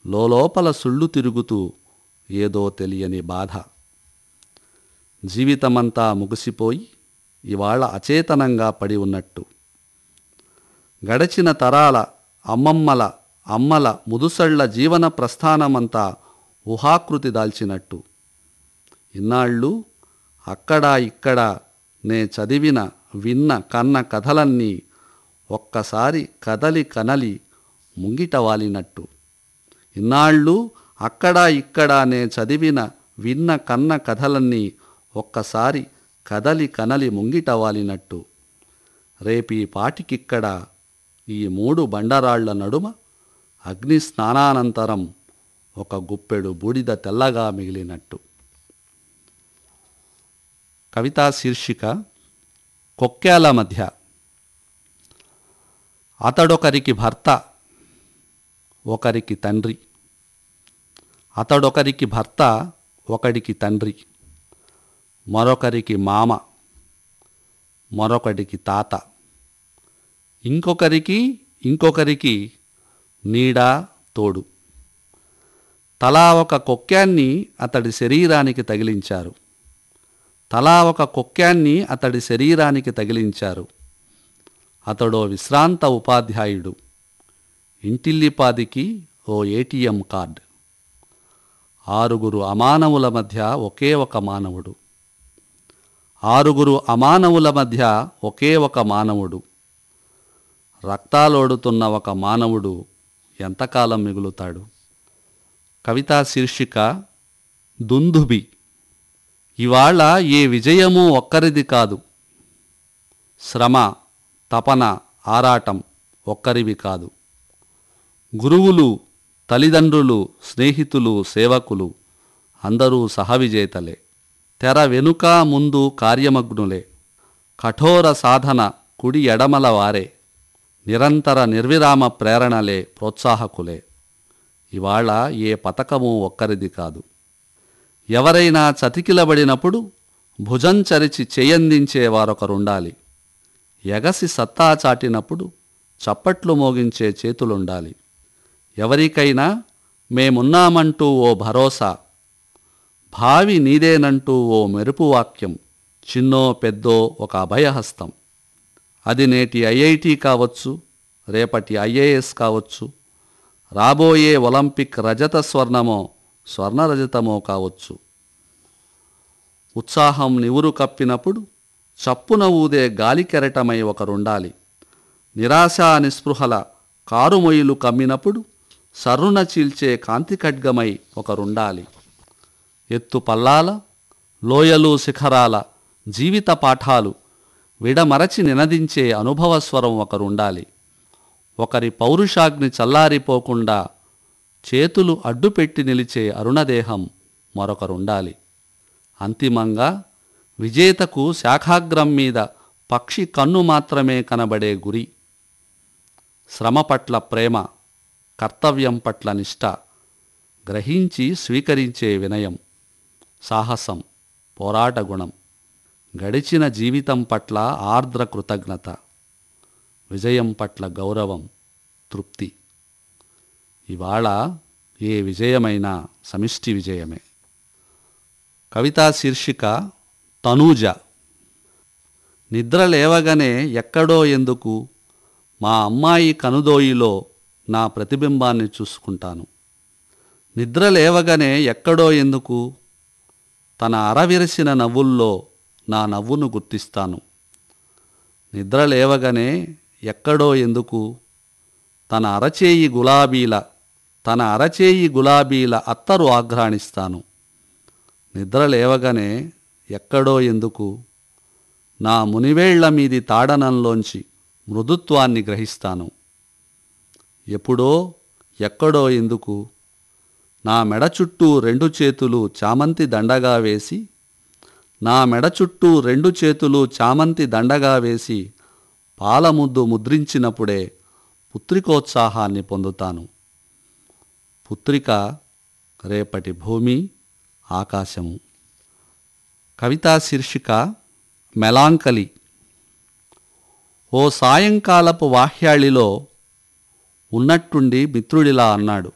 లోపల సుళ్ళు తిరుగుతూ ఏదో తెలియని బాధ జీవితమంతా ముగిసిపోయి ఇవాళ అచేతనంగా పడి ఉన్నట్టు గడచిన తరాల అమ్మమ్మల అమ్మల ముదుసళ్ల జీవన ప్రస్థానమంతా ఊహాకృతి దాల్చినట్టు ఇన్నాళ్ళు అక్కడ ఇక్కడ నే చదివిన విన్న కన్న కథలన్నీ ఒక్కసారి కదలి కనలి ముంగిట వాలినట్టు ఇన్నాళ్ళు అక్కడ ఇక్కడ నే చదివిన విన్న కన్న కథలన్నీ ఒక్కసారి కదలి కనలి ముంగిట వాలినట్టు రేపీ పాటికిక్కడ ఈ మూడు బండరాళ్ల నడుమ అగ్ని స్నానానంతరం ఒక గుప్పెడు బూడిద తెల్లగా మిగిలినట్టు కవితా శీర్షిక కొక్కేల మధ్య అతడొకరికి భర్త ఒకరికి తండ్రి అతడొకరికి భర్త ఒకడికి తండ్రి మరొకరికి మామ మరొకడికి తాత ఇంకొకరికి ఇంకొకరికి నీడ తోడు తలా ఒక కొక్కాన్ని అతడి శరీరానికి తగిలించారు తలా ఒక కొక్కాన్ని అతడి శరీరానికి తగిలించారు అతడో విశ్రాంత ఉపాధ్యాయుడు ఇంటిల్లిపాదికి ఓ ఏటీఎం కార్డ్ ఆరుగురు అమానవుల మధ్య ఒకే ఒక మానవుడు ఆరుగురు అమానవుల మధ్య ఒకే ఒక మానవుడు రక్తాలోడుతున్న ఒక మానవుడు ఎంతకాలం మిగులుతాడు కవితా శీర్షిక దుందుబి ఇవాళ ఏ విజయము ఒక్కరిది కాదు శ్రమ తపన ఆరాటం ఒక్కరివి కాదు గురువులు తల్లిదండ్రులు స్నేహితులు సేవకులు అందరూ సహవిజేతలే తెర వెనుక ముందు కార్యమగ్నులే కఠోర సాధన కుడి ఎడమల వారే నిరంతర నిర్విరామ ప్రేరణలే ప్రోత్సాహకులే ఇవాళ ఏ పథకము ఒక్కరిది కాదు ఎవరైనా చతికిలబడినప్పుడు భుజం చరిచి చేయందించే వారొకరుండాలి ఎగసి సత్తా చాటినప్పుడు చప్పట్లు మోగించే చేతులుండాలి ఎవరికైనా మేమున్నామంటూ ఓ భరోసా భావి నీదేనంటూ ఓ మెరుపు వాక్యం చిన్నో పెద్దో ఒక అభయహస్తం అది నేటి ఐఐటి కావచ్చు రేపటి ఐఏఎస్ కావచ్చు రాబోయే ఒలింపిక్ రజత స్వర్ణమో స్వర్ణరజతమో కావచ్చు ఉత్సాహం నివురు కప్పినప్పుడు చప్పున ఊదే గాలి కెరటమై ఒకరుండాలి నిరాశ నిస్పృహల కారుమొయ్యిలు కమ్మినప్పుడు సర్రున చీల్చే కాంతి ఖడ్గమై ఒకరుండాలి ఎత్తు పల్లాల లోయలు శిఖరాల జీవిత పాఠాలు విడమరచి నినదించే అనుభవస్వరం ఒకరుండాలి ఒకరి పౌరుషాగ్ని చల్లారిపోకుండా చేతులు అడ్డుపెట్టి నిలిచే అరుణదేహం మరొకరుండాలి అంతిమంగా విజేతకు శాఖాగ్రం మీద పక్షి కన్ను మాత్రమే కనబడే గురి శ్రమ పట్ల ప్రేమ కర్తవ్యం పట్ల నిష్ట గ్రహించి స్వీకరించే వినయం సాహసం పోరాట గుణం గడిచిన జీవితం పట్ల ఆర్ద్ర కృతజ్ఞత విజయం పట్ల గౌరవం తృప్తి ఇవాళ ఏ విజయమైనా సమిష్టి విజయమే కవితా శీర్షిక తనూజ నిద్ర లేవగానే ఎక్కడో ఎందుకు మా అమ్మాయి కనుదోయిలో నా ప్రతిబింబాన్ని చూసుకుంటాను నిద్ర లేవగానే ఎక్కడో ఎందుకు తన అరవిరసిన నవ్వుల్లో నా నవ్వును గుర్తిస్తాను నిద్ర లేవగానే ఎక్కడో ఎందుకు తన అరచేయి గులాబీల తన అరచేయి గులాబీల అత్తరు ఆఘ్రాణిస్తాను నిద్ర లేవగానే ఎక్కడో ఎందుకు నా మునివేళ్ల మీది తాడనంలోంచి మృదుత్వాన్ని గ్రహిస్తాను ఎప్పుడో ఎక్కడో ఎందుకు నా మెడ చుట్టూ రెండు చేతులు చామంతి దండగా వేసి నా మెడ చుట్టూ రెండు చేతులు చామంతి దండగా వేసి పాలముద్దు ముద్రించినప్పుడే పుత్రికోత్సాహాన్ని పొందుతాను పుత్రిక రేపటి భూమి ఆకాశము కవితా శీర్షిక మెలాంకలి ఓ సాయంకాలపు వాహ్యాళిలో ఉన్నట్టుండి మిత్రుడిలా అన్నాడు